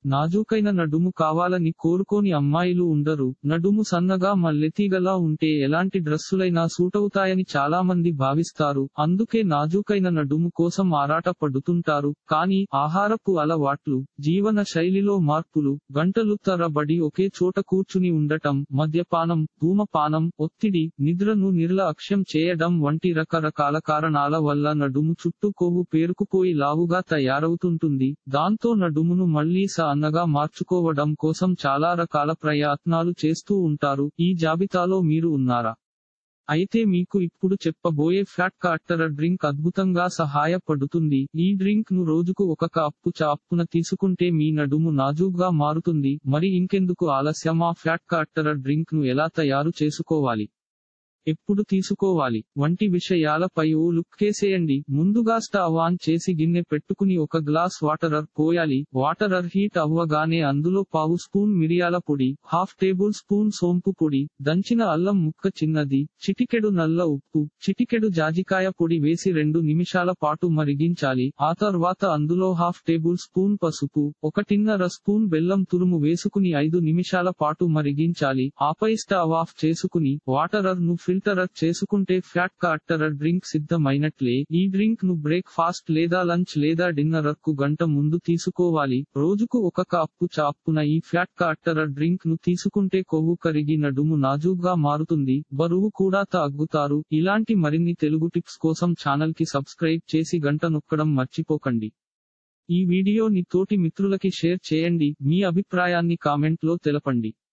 నాజూకైన నడుము కావాలని కోరుకోని అమ్మాయిలు ఉండరు నడుము సన్నగా మల్లెతీగలా ఉంటే ఎలాంటి డ్రస్సులైనా సూటవుతాయని చాలా మంది భావిస్తారు అందుకే నాజూకైన నడుము కోసం ఆరాట పడుతుంటారు కానీ ఆహారపు అలవాట్లు జీవన శైలిలో మార్పులు గంటలు తరబడి ఒకే చోట కూర్చుని ఉండటం మద్యపానం ధూమపానం ఒత్తిడి నిద్రను నిర్లక్ష్యం చేయడం వంటి రకరకాల కారణాల వల్ల నడుము చుట్టూ కొవ్వు పేరుకుపోయి లావుగా తయారవుతుంటుంది దాంతో నడుమును మళ్లీ సన్నగా మార్చుకోవడం కోసం చాలా రకాల ప్రయత్నాలు చేస్తూ ఉంటారు ఈ జాబితాలో మీరు ఉన్నారా అయితే మీకు ఇప్పుడు చెప్పబోయే ఫ్యాట్ కట్టర్ డ్రింక్ అద్భుతంగా సహాయపడుతుంది ఈ డ్రింక్ ను రోజుకు ఒక కప్పు చాప్పున తీసుకుంటే మీ నడుము నాజూగ్గా మారుతుంది మరి ఇంకెందుకు ఆలస్యం ఆ ఫ్యాట్ కట్టర్ డ్రింక్ ను ఎలా తయారు చేసుకోవాలి ఎప్పుడు తీసుకోవాలి వంటి విషయాలపై ఓ లుక్ కేసేయండి ముందుగా స్టవ్ ఆన్ చేసి గిన్నె పెట్టుకుని ఒక గ్లాస్ వాటరర్ పోయాలి వాటరర్ హీట్ అవ్వగానే అందులో పావు స్పూన్ మిరియాల పొడి హాఫ్ టేబుల్ స్పూన్ సోంపు పొడి దంచిన అల్లం ముక్క చిన్నది చిటికెడు నల్ల ఉప్పు చిటికెడు జాజికాయ పొడి వేసి రెండు నిమిషాల పాటు మరిగించాలి ఆ తర్వాత అందులో హాఫ్ టేబుల్ స్పూన్ పసుపు ఒకటిన్నర స్పూన్ బెల్లం తురుము వేసుకుని ఐదు నిమిషాల పాటు మరిగించాలి ఆపై స్టవ్ ఆఫ్ చేసుకుని వాటరర్ ను ఫిల్టరర్ చేసుకుంటే ఫ్యాట్ కట్టరర్ డ్రింక్ సిద్ధమైనట్లే ఈ డ్రింక్ ను బ్రేక్ఫాస్ట్ లేదా లంచ్ లేదా డిన్నర్ కు గంట ముందు తీసుకోవాలి రోజుకు ఒక కప్పు చాప్పున ఈ ఫ్యాట్ కట్టరర్ డ్రింక్ ను తీసుకుంటే కొవ్వు కరిగి నడుము నాజూగ్గా మారుతుంది బరువు కూడా తగ్గుతారు ఇలాంటి మరిన్ని తెలుగు టిప్స్ కోసం ఛానల్ కి సబ్స్క్రైబ్ చేసి గంట నొక్కడం మర్చిపోకండి ఈ వీడియోని తోటి మిత్రులకి షేర్ చేయండి మీ అభిప్రాయాన్ని కామెంట్ లో తెలపండి